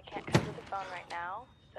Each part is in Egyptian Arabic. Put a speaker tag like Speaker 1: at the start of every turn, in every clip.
Speaker 1: can't come to the phone right now, so.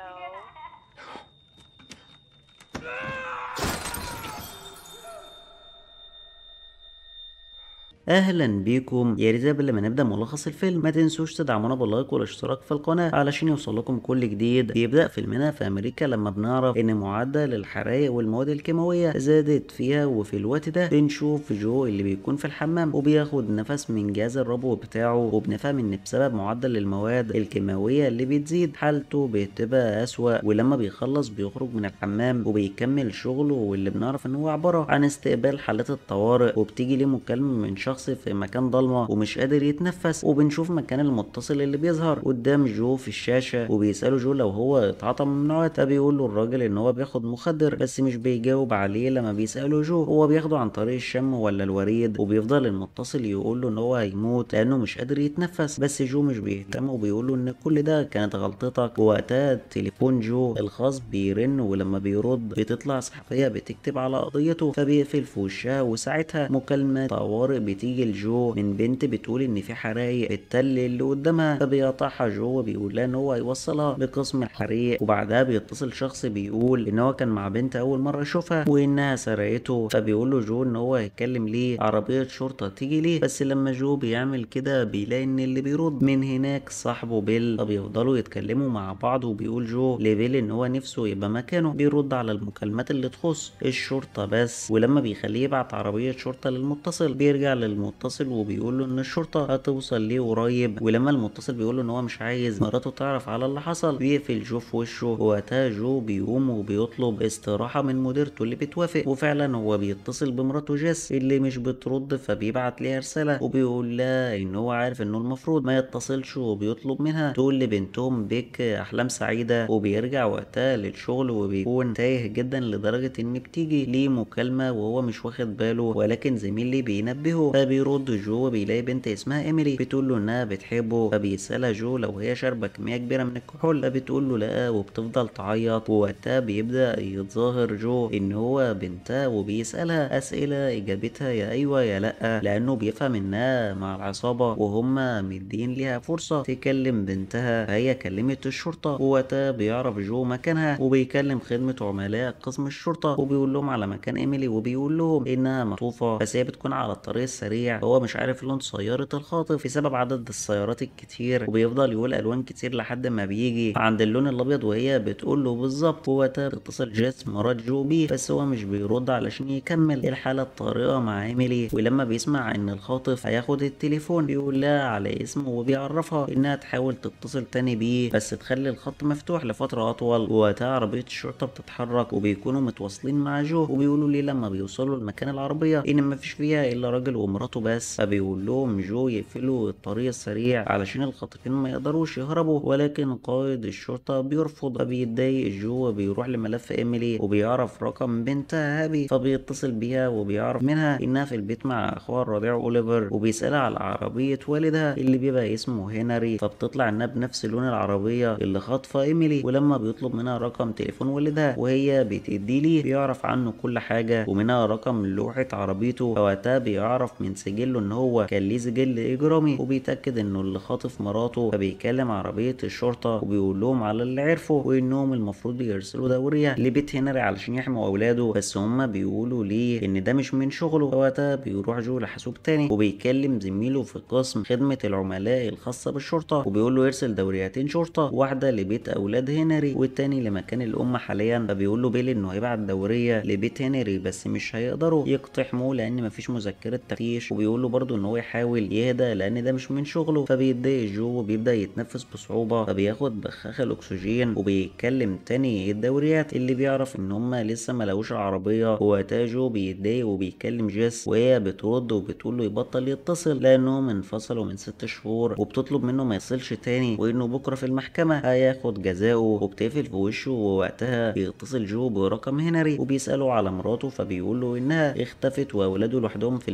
Speaker 2: اهلا بيكم يا ريت قبل ما نبدا ملخص الفيلم ما تنسوش تدعمونا باللايك والاشتراك في القناه علشان يوصلكم كل جديد بيبدا فيلمنا في امريكا لما بنعرف ان معدل الحرائق والمواد الكيماويه زادت فيها وفي الوقت ده بنشوف جو اللي بيكون في الحمام وبياخد نفس من جهاز الربو بتاعه وبنفهم ان بسبب معدل المواد الكيماويه اللي بتزيد حالته بتبقى اسوأ ولما بيخلص بيخرج من الحمام وبيكمل شغله واللي بنعرف ان هو عباره عن استقبال حالات الطوارئ وبتيجي ليه مكالمه من شخص في مكان ضلمه ومش قادر يتنفس وبنشوف مكان المتصل اللي بيظهر قدام جو في الشاشه وبيساله جو لو هو اتعاطى ممنوعات فبيقول له الراجل ان هو بياخد مخدر بس مش بيجاوب عليه لما بيساله جو هو بياخده عن طريق الشم ولا الوريد وبيفضل المتصل يقول له ان هو هيموت لانه مش قادر يتنفس بس جو مش بيهتم وبيقول له ان كل ده كانت غلطتك ووقتها تليفون جو الخاص بيرن ولما بيرد بتطلع صحفيه بتكتب على قضيته فبيقفل في وشها وساعتها مكالمه طوارئ بتيجي لجو من بنت بتقول ان في حرايق التل اللي قدامها فبيقطعها جو وبيقول لها ان هو هيوصلها لقسم الحريق وبعدها بيتصل شخص بيقول ان هو كان مع بنت اول مره يشوفها وانها سرقته فبيقول له جو ان هو هيتكلم ليه عربيه شرطه تيجي ليه بس لما جو بيعمل كده بيلاقي ان اللي بيرد من هناك صاحبه بيل فبيفضلوا يتكلموا مع بعض وبيقول جو لبيل ان هو نفسه يبقى مكانه بيرد على المكالمات اللي تخص الشرطه بس ولما بيخليه يبعت عربيه شرطه للمتصل بيرجع للمتصل وبيقول له ان الشرطه هتوصل ليه قريب ولما المتصل بيقول له ان هو مش عايز مراته تعرف على اللي حصل بيقفل جو في وشه وقتها جو بيقوم وبيطلب استراحه من مديرته اللي بتوافق وفعلا هو بيتصل بمراته جيس اللي مش بترد فبيبعت ليها رساله وبيقول لها ان هو عارف انه المفروض ما يتصلش وبيطلب منها تقول لبنتهم بيك احلام سعيده وبيرجع وقتها للشغل وبيكون تايه جدا لدرجه ان بتيجي ليه مكالمه وهو مش واخد باله ولكن زميلي بينبهه فبيرد جو وبيلاقي بنت اسمها ايميلي بتقول له انها بتحبه فبيسالها جو لو هي شاربه كميه كبيره من الكحول فبتقول له لا وبتفضل تعيط ووقتها بيبدا يتظاهر جو ان هو بنتها وبيسالها اسئله اجابتها يا ايوه يا لا لانه بيفهم انها مع العصابه وهم مدين ليها فرصه تكلم بنتها فهي كلمت الشرطه ووقتها بيعرف جو مكانها وبيكلم خدمه عملاء قسم الشرطه وبيقول لهم على مكان ايميلي وبيقول لهم انها مخطوفه بس هي بتكون على الطريق السريع هو مش عارف لون سياره الخاطف بسبب عدد السيارات الكتير وبيفضل يقول الوان كتير لحد ما بيجي عند اللون الابيض وهي بتقول له بالظبط وقتها بتتصل جيس مرات جو بيه بس هو مش بيرد علشان يكمل الحاله الطارئه مع ايميلي ولما بيسمع ان الخاطف هياخد التليفون بيقول لها على اسمه وبيعرفها انها تحاول تتصل تاني بيه بس تخلي الخط مفتوح لفتره اطول ووقتها عربيه الشرطه بتتحرك وبيكونوا متواصلين مع جو وبيقولوا ليه لما بيوصلوا لمكان العربيه ان مفيش فيها الا راجل ومراته بس فبيقول لهم جو يقفلوا الطريق السريع علشان الخاطفين ما يقدروش يهربوا ولكن قائد الشرطه بيرفض فبيتضايق جو وبيروح لملف ايميلي وبيعرف رقم بنتها هابي فبيتصل بيها وبيعرف منها انها في البيت مع اخوها الرضيع اوليفر وبيسالها على عربيه والدها اللي بيبقى اسمه هنري فبتطلع انها بنفس لون العربيه اللي خاطفه ايميلي ولما بيطلب منها رقم تليفون والدها وهي بتدي ليه بيعرف عنه كل حاجه ومنها رقم لوحه عربيته فوقتها بيعرف من سجله ان هو كان ليه سجل اجرامي وبيتاكد انه اللي خاطف مراته فبيكلم عربيه الشرطه وبيقول لهم على اللي عرفه وانهم المفروض يرسلوا دوريه لبيت هنري علشان يحموا اولاده بس هما بيقولوا ليه ان ده مش من شغله فوقتها بيروح جو لحاسوب تاني وبيكلم زميله في قسم خدمه العملاء الخاصه بالشرطه وبيقول له يرسل دوريتين شرطه واحده لبيت اولاد هنري والتاني لمكان الام حاليا فبيقول له بيل انه هيبعت دوريه لبيت هنري بس مش هيقدروا يقتحموه لان مفيش مذكره تفتيش وبيقول له برضه ان هو يحاول يهدى لان ده مش من شغله فبيتضايق جو وبيبدا يتنفس بصعوبه فبياخد بخاخه الاكسجين وبيتكلم تاني الدوريات اللي بيعرف ان هما لسه ما لقوش العربيه ووقتها جو بيتضايق وبيكلم جيس وهي بترد وبتقول له يبطل يتصل لانهم انفصلوا من ست شهور وبتطلب منه ما يصلش تاني وانه بكره في المحكمه هياخد جزاؤه وبتقفل في وشه ووقتها بيتصل جو برقم هنري وبيساله على مراته فبيقول له انها اختفت واولاده لوحدهم في البيت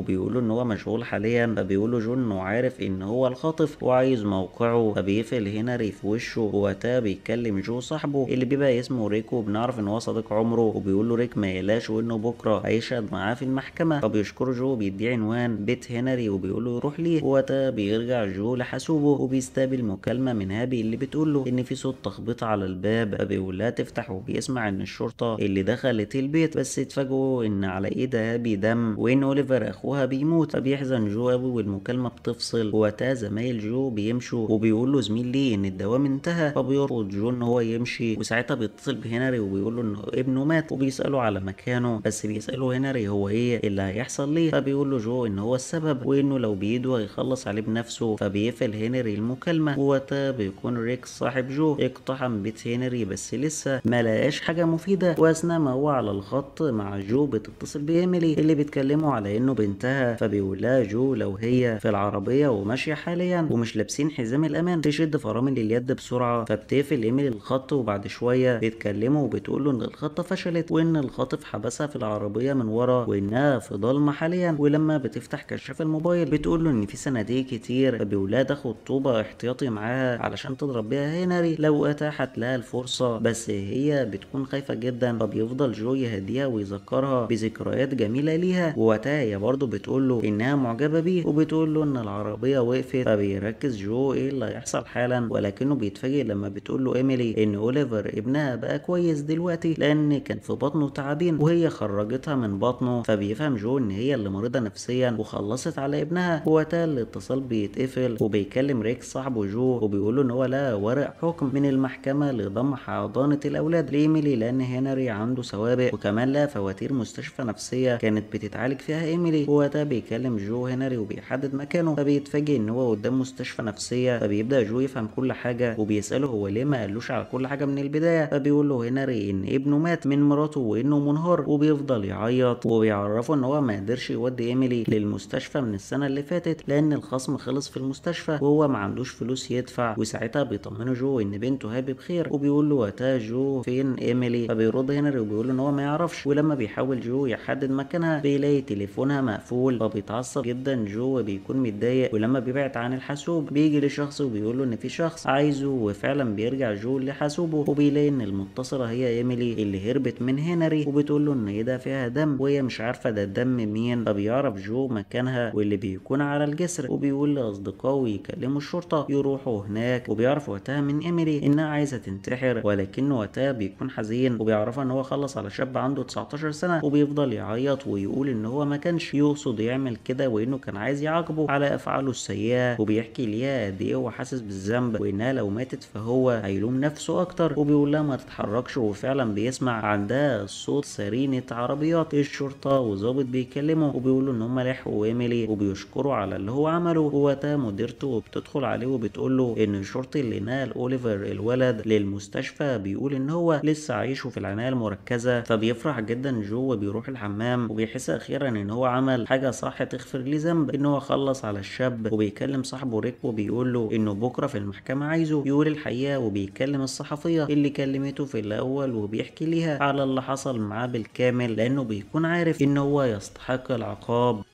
Speaker 2: وبيقول له ان هو مشغول حاليا فبيقول له جون انه عارف ان هو الخاطف وعايز موقعه فبيقفل هنري في وشه ووقتها بيتكلم جو صاحبه اللي بيبقى اسمه ريكو بنعرف ان هو صديق عمره وبيقول له ريك ما يقلقش وانه بكره هيشهد معاه في المحكمه فبيشكره جو بيديه عنوان بيت هنري وبيقول له يروح ليه ووقتها بيرجع جو لحاسوبه وبيستقبل مكالمه من هابي اللي بتقول له ان في صوت تخبيط على الباب فبيقول لها تفتح وبيسمع ان الشرطه اللي دخلت البيت بس اتفاجئوا ان على ايد هابي دم وان اوليفر اخوها بيموت فبيحزن جو قوي والمكالمه بتفصل ووقتها زمايل جو بيمشوا وبيقول له زميل ليه ان الدوام انتهى فبيرفض جو ان هو يمشي وساعتها بيتصل بهنري وبيقول له ان ابنه مات وبيساله على مكانه بس بيساله هنري هو ايه اللي هيحصل ليه فبيقول له جو ان هو السبب وانه لو بايده هيخلص عليه بنفسه فبيقفل هنري المكالمه ووقتها بيكون ريك صاحب جو اقتحم بيت هنري بس لسه ما لقاش حاجه مفيده واثناء ما هو على الخط مع جو بتتصل بايميلي اللي بيتكلموا على انه بنتها فبيقول لها جو لو هي في العربيه وماشيه حاليا ومش لابسين حزام الامان تشد فرامل اليد بسرعه فبتقفل ايميلي الخط وبعد شويه بيتكلموا وبتقول له ان الخطه فشلت وان الخاطف حبسها في العربيه من ورا وانها في ضلمه حاليا ولما بتفتح كشاف الموبايل بتقول له ان في صناديق كتير فبيقول لها تاخد طوبه احتياطي معاها علشان تضرب بيها هنري لو اتاحت لها الفرصه بس هي بتكون خايفه جدا فبيفضل جو يهديها ويذكرها بذكريات جميله ليها ووقتها هي برضه بتقول له انها معجبه بيه وبتقول له ان العربيه وقفت فبيركز جو ايه اللي هيحصل حالا ولكنه بيتفاجئ لما بتقول له ايميلي ان اوليفر ابنها بقى كويس دلوقتي لان كان في بطنه تعابين وهي خرجتها من بطنه فبيفهم جو ان هي اللي مريضه نفسيا وخلصت على ابنها وقتها الاتصال بيتقفل وبيكلم ريك صاحبه جو وبيقول له ان هو لقى ورق حكم من المحكمه لضم حضانه الاولاد لايميلي لان هنري عنده سوابق وكمان لقى فواتير مستشفى نفسيه كانت بتتعالج فيها ايميلي ووقتها بيكلم جو هنري وبيحدد مكانه فبيتفاجئ ان هو قدام مستشفى نفسيه فبيبدا جو يفهم كل حاجه وبيساله هو ليه ما قالوش على كل حاجه من البدايه فبيقول له هنري ان ابنه مات من مراته وانه منهار وبيفضل يعيط وبيعرفه ان هو ما قدرش يودي ايميلي للمستشفى من السنه اللي فاتت لان الخصم خلص في المستشفى وهو ما عندوش فلوس يدفع وساعتها بيطمنه جو ان بنته هابي بخير وبيقول له وقتها جو فين ايميلي فبيرد هنري وبيقول له ان هو ما يعرفش ولما بيحاول جو يحدد مكانها بيلاقي تليفونها مقفول فبيتعصب جدا جو وبيكون متضايق ولما بيبعد عن الحاسوب بيجي لشخص وبيقول له ان في شخص عايزه وفعلا بيرجع جو لحاسوبه وبيلاقي ان المتصله هي ايميلي اللي هربت من هنري وبتقول له ان ايدها فيها دم وهي مش عارفه ده الدم مين فبيعرف جو مكانها واللي بيكون على الجسر وبيقول لاصدقائه يكلموا الشرطه يروحوا هناك وبيعرف وقتها من ايميلي انها عايزه تنتحر ولكن وقتها بيكون حزين وبيعرفها ان هو خلص على شاب عنده 19 سنه وبيفضل يعيط ويقول ان هو ما كانش يقصد يعمل كده وانه كان عايز يعاقبه على افعاله السيئه وبيحكي ليها قد ايه هو حاسس بالذنب وانها لو ماتت فهو هيلوم نفسه اكتر وبيقول لها ما تتحركش وفعلا بيسمع عندها صوت سرينه عربيات الشرطه وظابط بيكلمه وبيقولوا ان هم لحقوا ايميلي وبيشكروا على اللي هو عمله ووقتها مديرته بتدخل عليه وبتقول له ان الشرطي اللي نقل اوليفر الولد للمستشفى بيقول ان هو لسه عايشه في العنايه المركزه فبيفرح جدا جو وبيروح الحمام وبيحس اخيرا ان هو عمل حاجه صح تغفر ليه ذنب ان هو خلص على الشاب وبيكلم صاحبه ريك وبيقول له انه بكره في المحكمه عايزه يقول الحقيقه وبيكلم الصحفيه اللي كلمته في الاول وبيحكي ليها على اللي حصل معاه بالكامل لانه بيكون عارف ان هو يستحق العقاب